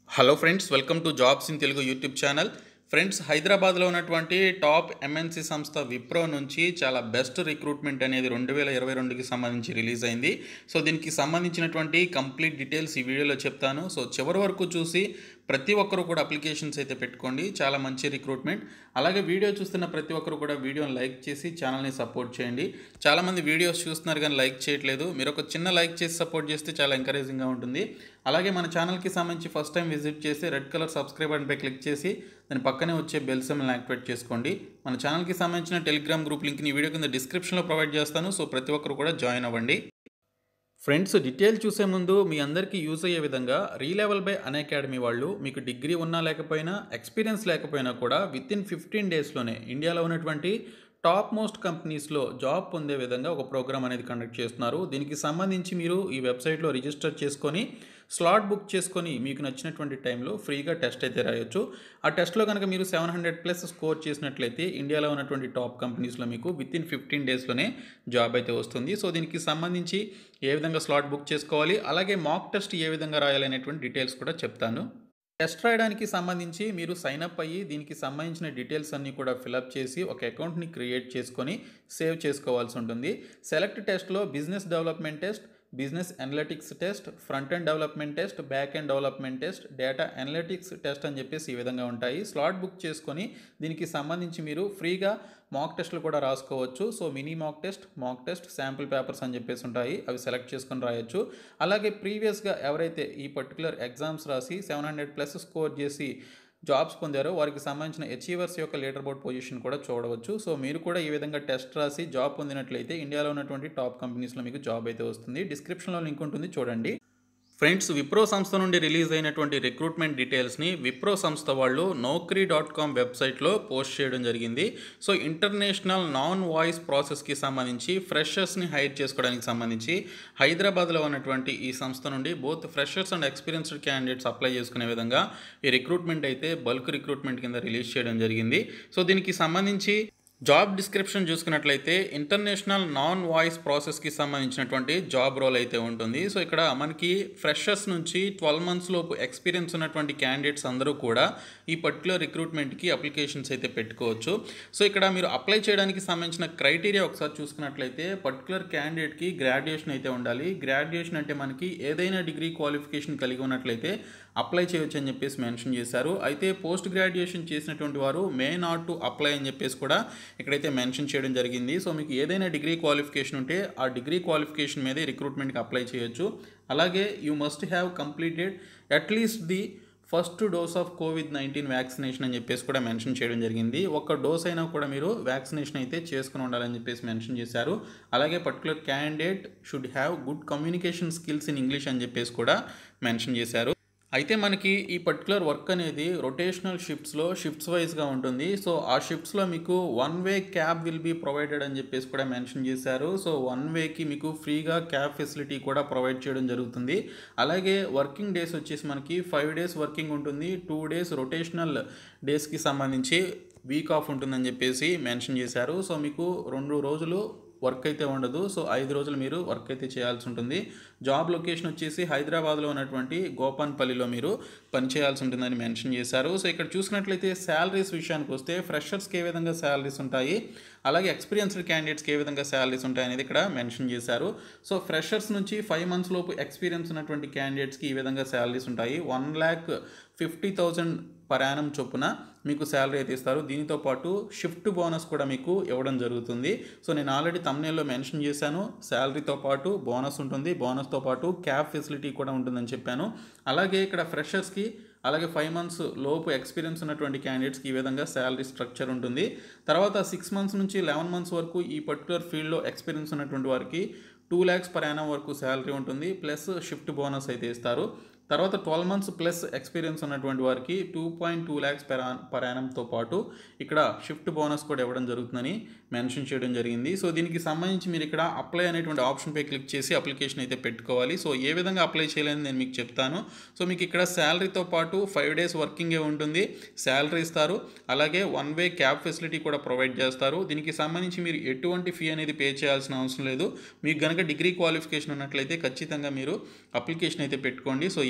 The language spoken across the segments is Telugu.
hello friends welcome to jobs in Telugu YouTube channel friends హైదరాబాద్లో ఉన్నటువంటి టాప్ ఎంఎన్సీ సంస్థ విప్రో నుంచి చాలా బెస్ట్ రిక్రూట్మెంట్ అనేది రెండు వేల ఇరవై రెండుకి సంబంధించి రిలీజ్ అయింది సో దీనికి సంబంధించినటువంటి కంప్లీట్ డీటెయిల్స్ ఈ వీడియోలో చెప్తాను సో చివరి వరకు చూసి ప్రతి ఒక్కరు కూడా అప్లికేషన్స్ అయితే పెట్టుకోండి చాలా మంచి రిక్రూట్మెంట్ అలాగే వీడియో చూస్తున్న ప్రతి ఒక్కరు కూడా వీడియోని లైక్ చేసి ఛానల్ని సపోర్ట్ చేయండి చాలామంది వీడియోస్ చూస్తున్నారు కానీ లైక్ చేయట్లేదు మీరు ఒక చిన్న లైక్ చేసి సపోర్ట్ చేస్తే చాలా ఎంకరేజింగ్గా ఉంటుంది అలాగే మన ఛానల్కి సంబంధించి ఫస్ట్ టైం విజిట్ చేసి రెడ్ కలర్ సబ్స్క్రైబ్ బటన్పై క్లిక్ చేసి దాని పక్కనే వచ్చే బెల్ సిమ్ని యాక్టివేట్ చేసుకోండి మన ఛానల్కి సంబంధించిన టెలిగ్రామ్ గ్రూప్ లింక్ని వీడియో కింద డిస్క్రిప్షన్లో ప్రొవైడ్ చేస్తాను సో ప్రతి ఒక్కరు కూడా జాయిన్ అవ్వండి ఫ్రెండ్స్ డీటెయిల్ చూసే ముందు మీ అందరికీ యూజ్ అయ్యే విధంగా రీలెవెల్ బై అన్ అకాడమీ వాళ్ళు మీకు డిగ్రీ ఉన్నా లేకపోయినా ఎక్స్పీరియన్స్ లేకపోయినా కూడా విత్ ఇన్ ఫిఫ్టీన్ డేస్లోనే ఇండియాలో ఉన్నటువంటి టాప్ మోస్ట్ కంపెనీస్లో జాబ్ పొందే విధంగా ఒక ప్రోగ్రామ్ అనేది కండక్ట్ చేస్తున్నారు దీనికి సంబంధించి మీరు ఈ వెబ్సైట్లో రిజిస్టర్ చేసుకొని స్లాట్ బుక్ చేసుకొని మీకు నచ్చినటువంటి టైంలో ఫ్రీగా టెస్ట్ అయితే రాయొచ్చు ఆ టెస్ట్లో కనుక మీరు సెవెన్ హండ్రెడ్ ప్లస్ స్కోర్ చేసినట్లయితే ఇండియాలో ఉన్నటువంటి టాప్ కంపెనీస్లో మీకు విత్ ఇన్ ఫిఫ్టీన్ డేస్లోనే జాబ్ అయితే వస్తుంది సో దీనికి సంబంధించి ఏ విధంగా స్లాట్ బుక్ చేసుకోవాలి అలాగే మాక్ టెస్ట్ ఏ విధంగా రాయాలి అనేటువంటి డీటెయిల్స్ కూడా చెప్తాను టెస్ట్ రాయడానికి సంబంధించి మీరు సైన్ అప్ అయ్యి దీనికి సంబంధించిన డీటెయిల్స్ అన్నీ కూడా ఫిలప్ చేసి ఒక అకౌంట్ని క్రియేట్ చేసుకొని సేవ్ చేసుకోవాల్సి ఉంటుంది సెలెక్ట్ టెస్ట్లో business development test business analytics test front end development test back end development test data analytics test అని చెప్పేసి ఈ విధంగా ఉంటాయి స్లాట్ బుక్ చేసుకొని దీనికి సంబంధించి మీరు ఫ్రీగా మాక్ టెస్ట్లు కూడా రాసుకోవచ్చు so mini mock test mock test sample papers అని చెప్పేసి ఉంటాయి అవి సెలెక్ట్ చేసుకొని రాయొచ్చు అలాగే ప్రీవియస్గా ఎవరైతే ఈ పర్టికులర్ ఎగ్జామ్స్ రాసి సెవెన్ హండ్రెడ్ ప్లస్ స్కోర్ చేసి జాబ్స్ పొందారో వారికి సంబంధించిన అచీవర్స్ యొక్క లీడర్ బోర్డ్ పొజిషన్ కూడా చూడవచ్చు సో మీరు కూడా ఈ విధంగా టెస్ట్ రాసి జాబ్ పొందినట్లయితే ఇండియాలో ఉన్నటువంటి టాప్ కంపెనీస్లో మీకు జాబ్ అయితే వస్తుంది డిస్క్రిప్షన్లో లింక్ ఉంటుంది చూడండి ఫ్రెండ్స్ విప్రో సంస్థ నుండి రిలీజ్ అయినటువంటి రిక్రూట్మెంట్ డీటెయిల్స్ని విప్రో సంస్థ వాళ్ళు నౌకరీ డాట్ కామ్ వెబ్సైట్లో పోస్ట్ చేయడం జరిగింది సో ఇంటర్నేషనల్ నాన్ వాయిస్ ప్రాసెస్కి సంబంధించి ఫ్రెషర్స్ని హైర్ చేసుకోవడానికి సంబంధించి హైదరాబాద్లో ఉన్నటువంటి ఈ సంస్థ నుండి both freshers and experienced candidates apply చేసుకునే విధంగా ఈ రిక్రూట్మెంట్ అయితే బల్క్ రిక్రూట్మెంట్ కింద రిలీజ్ చేయడం జరిగింది సో దీనికి సంబంధించి జాబ్ డిస్క్రిప్షన్ చూసుకున్నట్లయితే ఇంటర్నేషనల్ నాన్ వాయిస్ ప్రాసెస్కి సంబంధించినటువంటి జాబ్ రోల్ అయితే ఉంటుంది సో ఇక్కడ మనకి ఫ్రెషర్స్ నుంచి ట్వెల్వ్ మంత్స్ లోపు ఎక్స్పీరియన్స్ ఉన్నటువంటి క్యాండిడేట్స్ అందరూ కూడా ఈ పర్టికులర్ రిక్రూట్మెంట్కి అప్లికేషన్స్ అయితే పెట్టుకోవచ్చు సో ఇక్కడ మీరు అప్లై చేయడానికి సంబంధించిన క్రైటీరియా ఒకసారి చూసుకున్నట్లయితే పర్టికులర్ క్యాండిడేట్కి గ్రాడ్యుయేషన్ అయితే ఉండాలి గ్రాడ్యుయేషన్ అంటే మనకి ఏదైనా డిగ్రీ క్వాలిఫికేషన్ కలిగి ఉన్నట్లయితే అప్లై చేయొచ్చు అని చెప్పేసి మెన్షన్ చేశారు అయితే పోస్ట్ గ్రాడ్యుయేషన్ చేసినటువంటి వారు మే నాట్ టు అప్లై అని చెప్పేసి కూడా ఇక్కడైతే మెన్షన్ చేయడం జరిగింది సో మీకు ఏదైనా డిగ్రీ క్వాలిఫికేషన్ ఉంటే ఆ డిగ్రీ క్వాలిఫికేషన్ మీదే రిక్రూట్మెంట్కి అప్లై చేయొచ్చు అలాగే you must have completed at least the first dose of covid nineteen vaccination అని చెప్పేసి కూడా మెన్షన్ చేయడం జరిగింది ఒక డోస్ అయినా కూడా మీరు వ్యాక్సినేషన్ అయితే చేసుకుని ఉండాలని చెప్పేసి మెన్షన్ చేశారు అలాగే particular candidate should have good communication skills in English అని చెప్పేసి కూడా మెన్షన్ చేశారు అయితే మనకి ఈ పర్టికులర్ వర్క్ అనేది రొటేషనల్ షిఫ్ట్స్లో షిఫ్ట్స్ వైజ్గా ఉంటుంది సో ఆ షిఫ్ట్స్లో మీకు one way cab will be provided అని చెప్పేసి కూడా మెన్షన్ చేశారు సో వన్ వేకి మీకు ఫ్రీగా క్యాబ్ ఫెసిలిటీ కూడా ప్రొవైడ్ చేయడం జరుగుతుంది అలాగే వర్కింగ్ డేస్ వచ్చేసి మనకి ఫైవ్ డేస్ వర్కింగ్ ఉంటుంది టూ డేస్ రొటేషనల్ డేస్కి సంబంధించి వీక్ ఆఫ్ ఉంటుందని చెప్పేసి మెన్షన్ చేశారు సో మీకు రెండు రోజులు వర్క్ అయితే ఉండదు సో ఐదు రోజులు మీరు వర్క్ అయితే చేయాల్సి ఉంటుంది జాబ్ లొకేషన్ వచ్చేసి హైదరాబాద్లో ఉన్నటువంటి గోపాన్పల్లిలో మీరు పనిచేయాల్సి ఉంటుందని మెన్షన్ చేశారు సో ఇక్కడ చూసినట్లయితే శాలరీస్ విషయానికి వస్తే ఫ్రెషర్స్కి ఏ విధంగా శాలరీస్ ఉంటాయి అలాగే ఎక్స్పీరియన్స్డ్ క్యాండిడేట్స్కి ఏ విధంగా శాలరీస్ ఉంటాయి అనేది ఇక్కడ మెన్షన్ చేశారు సో ఫ్రెషర్స్ నుంచి ఫైవ్ మంత్స్ లోపు ఎక్స్పీరియన్స్ ఉన్నటువంటి క్యాండిడేట్స్కి ఈ విధంగా శాలరీస్ ఉంటాయి one lakh fifty thousand per annum చొప్పున మీకు శాలరీ అయితే ఇస్తారు దీనితో పాటు షిఫ్ట్ బోనస్ కూడా మీకు ఇవ్వడం జరుగుతుంది సో నేను ఆల్రెడీ తమ్నేల్లో మెన్షన్ చేశాను శాలరీతో పాటు బోనస్ ఉంటుంది బోనస్తో పాటు క్యాబ్ ఫెసిలిటీ కూడా ఉంటుందని చెప్పాను అలాగే ఇక్కడ ఫ్రెషర్స్కి అలాగే ఫైవ్ మంత్స్ లోపు ఎక్స్పీరియన్స్ ఉన్నటువంటి క్యాండిడేట్స్కి ఈ విధంగా శాలరీ స్ట్రక్చర్ ఉంటుంది తర్వాత సిక్స్ మంత్స్ నుంచి లెవెన్ మంత్స్ వరకు ఈ పర్టికులర్ ఫీల్డ్లో ఎక్స్పీరియన్స్ ఉన్నటువంటి వారికి టూ ల్యాక్స్ పర్ యానం వరకు శాలరీ ఉంటుంది ప్లస్ షిఫ్ట్ బోనస్ అయితే ఇస్తారు తర్వాత ట్వెల్వ్ మంత్స్ ప్లస్ ఎక్స్పీరియన్స్ ఉన్నటువంటి వారికి two point two lakhs per per యానంతో పాటు ఇక్కడ షిఫ్ట్ బోనస్ కూడా ఇవ్వడం జరుగుతుందని మెన్షన్ చేయడం జరిగింది సో దీనికి సంబంధించి మీరు ఇక్కడ అప్లై అనేటువంటి ఆప్షన్పై క్లిక్ చేసి అప్లికేషన్ అయితే పెట్టుకోవాలి సో ఏ విధంగా అప్లై చేయాలని నేను మీకు చెప్తాను సో మీకు ఇక్కడ శాలరీతో పాటు ఫైవ్ డేస్ వర్కింగే ఉంటుంది శాలరీ ఇస్తారు అలాగే వన్ వే క్యాబ్ ఫెసిలిటీ కూడా ప్రొవైడ్ చేస్తారు దీనికి సంబంధించి మీరు ఎటువంటి ఫీ అనేది పే చేయాల్సిన అవసరం లేదు మీకు కనుక డిగ్రీ క్వాలిఫికేషన్ ఉన్నట్లయితే ఖచ్చితంగా మీరు అప్లికేషన్ అయితే పెట్టుకోండి సో ఏ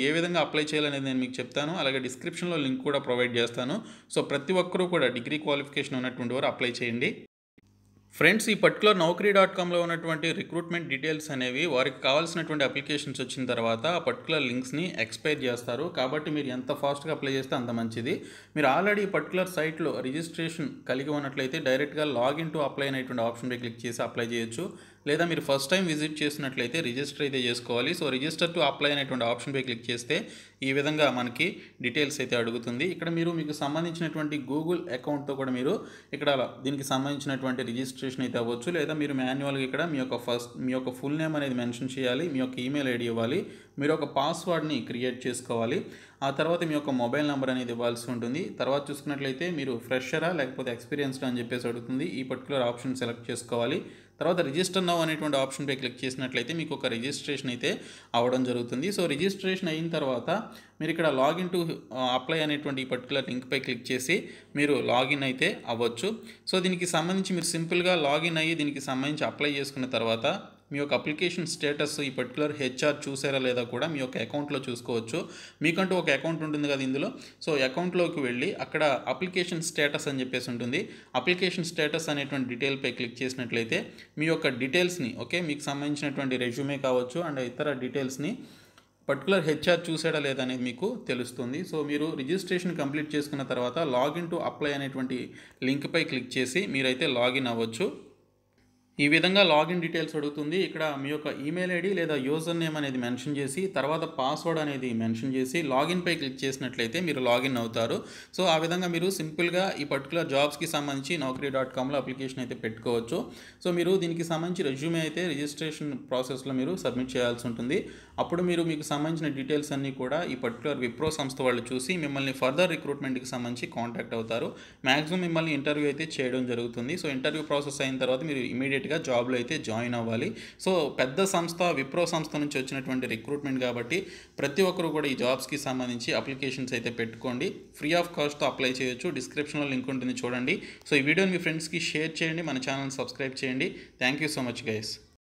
ఏ విధంగా అప్లై చేయాలనేది నేను మీకు చెప్తాను అలాగే డిస్క్రిప్షన్లో లింక్ కూడా ప్రొవైడ్ చేస్తాను సో ప్రతి ఒక్కరూ కూడా డిగ్రీ క్వాలిఫికేషన్ ఉన్నటువంటి వారు అప్లై చేయండి ఫ్రెండ్స్ ఈ పర్టికులర్ నౌకరీ డాట్ కామ్లో ఉన్నటువంటి రిక్రూట్మెంట్ డీటెయిల్స్ అనేవి వారికి కావాల్సినటువంటి అప్లికేషన్స్ వచ్చిన తర్వాత ఆ పర్టికులర్ లింక్స్ని ఎక్స్పైర్ చేస్తారు కాబట్టి మీరు ఎంత ఫాస్ట్గా అప్లై చేస్తే అంత మంచిది మీరు ఆల్రెడీ ఈ పర్టికులర్ సైట్లో రిజిస్ట్రేషన్ కలిగి ఉన్నట్లయితే డైరెక్ట్గా లాగిన్ టు అప్లై అనేటువంటి ఆప్షన్పై క్లిక్ చేసి అప్లై చేయొచ్చు లేదా మీరు ఫస్ట్ టైం విజిట్ చేసినట్లయితే రిజిస్టర్ అయితే చేసుకోవాలి సో రిజిస్టర్ టు అప్లై అనేటువంటి ఆప్షన్పై క్లిక్ చేస్తే ఈ విధంగా మనకి డీటెయిల్స్ అయితే అడుగుతుంది ఇక్కడ మీరు మీకు సంబంధించినటువంటి గూగుల్ అకౌంట్తో కూడా మీరు ఇక్కడ దీనికి సంబంధించినటువంటి రిజిస్ట్రేషన్ అయితే అవ్వచ్చు లేదా మీరు మాన్యువల్గా ఇక్కడ మీ యొక్క ఫస్ట్ మీ యొక్క ఫుల్ నేమ్ అనేది మెన్షన్ చేయాలి మీ యొక్క ఈమెయిల్ ఐడి ఇవ్వాలి మీరు ఒక పాస్వర్డ్ని క్రియేట్ చేసుకోవాలి ఆ తర్వాత మీ యొక్క మొబైల్ నెంబర్ అనేది ఇవ్వాల్సి ఉంటుంది తర్వాత చూసుకున్నట్లయితే మీరు ఫ్రెషరా లేకపోతే ఎక్స్పీరియన్స్డ్ అని చెప్పేసి అడుగుతుంది ఈ పర్టికులర్ ఆప్షన్ సెలెక్ట్ చేసుకోవాలి తర్వాత రిజిస్టర్ నౌ అనేటువంటి ఆప్షన్పై క్లిక్ చేసినట్లయితే మీకు ఒక రిజిస్ట్రేషన్ అయితే అవ్వడం జరుగుతుంది సో రిజిస్ట్రేషన్ అయిన తర్వాత మీరు ఇక్కడ లాగిన్ టు అప్లై అనేటువంటి ఈ పర్టికులర్ లింక్పై క్లిక్ చేసి మీరు లాగిన్ అయితే అవ్వచ్చు సో దీనికి సంబంధించి మీరు సింపుల్గా లాగిన్ అయ్యి దీనికి సంబంధించి అప్లై చేసుకున్న తర్వాత మీ యొక్క అప్లికేషన్ స్టేటస్ ఈ పర్టికులర్ హెచ్ఆర్ చూసారా లేదా కూడా మీ యొక్క అకౌంట్లో చూసుకోవచ్చు మీకంటూ ఒక అకౌంట్ ఉంటుంది కదా ఇందులో సో అకౌంట్లోకి వెళ్ళి అక్కడ అప్లికేషన్ స్టేటస్ అని చెప్పేసి ఉంటుంది అప్లికేషన్ స్టేటస్ అనేటువంటి డీటెయిల్పై క్లిక్ చేసినట్లయితే మీ యొక్క డీటెయిల్స్ని ఓకే మీకు సంబంధించినటువంటి రెజ్యూమే కావచ్చు అండ్ ఇతర డీటెయిల్స్ని పర్టికులర్ హెచ్ఆర్ చూసాడా లేదా అనేది మీకు తెలుస్తుంది సో మీరు రిజిస్ట్రేషన్ కంప్లీట్ చేసుకున్న తర్వాత లాగిన్ టు అప్లై అనేటువంటి లింక్పై క్లిక్ చేసి మీరైతే లాగిన్ అవ్వచ్చు ఈ విధంగా లాగిన్ డీటెయిల్స్ అడుగుతుంది ఇక్కడ మీ యొక్క ఈమెయిల్ ఐడి లేదా యూజర్ నేమ్ అనేది మెన్షన్ చేసి తర్వాత పాస్వర్డ్ అనేది మెన్షన్ చేసి లాగిన్ పై క్లిక్ చేసినట్లయితే మీరు లాగిన్ అవుతారు సో ఆ విధంగా మీరు సింపుల్గా ఈ పర్టికులర్ జాబ్స్కి సంబంధించి నౌకరీ డాట్ కామ్లో అప్లికేషన్ అయితే పెట్టుకోవచ్చు సో మీరు దీనికి సంబంధించి రెజ్యూమే అయితే రిజిస్ట్రేషన్ ప్రాసెస్లో మీరు సబ్మిట్ చేయాల్సి ఉంటుంది అప్పుడు మీరు మీకు సంబంధించిన డీటెయిల్స్ అన్నీ కూడా ఈ పర్టికులర్ విప్రో సంస్థ వాళ్ళు చూసి మిమ్మల్ని ఫర్దర్ రిక్రూట్మెంట్కి సంబంధించి కాంటాక్ట్ అవుతారు మ్యాక్సిమం మిమ్మల్ని ఇంటర్వ్యూ అయితే చేయడం జరుగుతుంది సో ఇంటర్వ్యూ ప్రాసెస్ అయిన తర్వాత మీరు ఇమీడియట్గా జాబ్లో అయితే జాయిన్ అవ్వాలి సో పెద్ద సంస్థ విప్రో సంస్థ నుంచి వచ్చినటువంటి రిక్రూట్మెంట్ కాబట్టి ప్రతి ఒక్కరు కూడా ఈ జాబ్స్కి సంబంధించి అప్లికేషన్స్ అయితే పెట్టుకోండి ఫ్రీ ఆఫ్ కాస్ట్తో అప్లై చేయొచ్చు డిస్క్రిప్షన్లో లింక్ ఉంటుంది చూడండి సో ఈ వీడియోని మీ ఫ్రెండ్స్కి షేర్ చేయండి మన ఛానల్ సబ్స్క్రైబ్ చేయండి thank you so much guys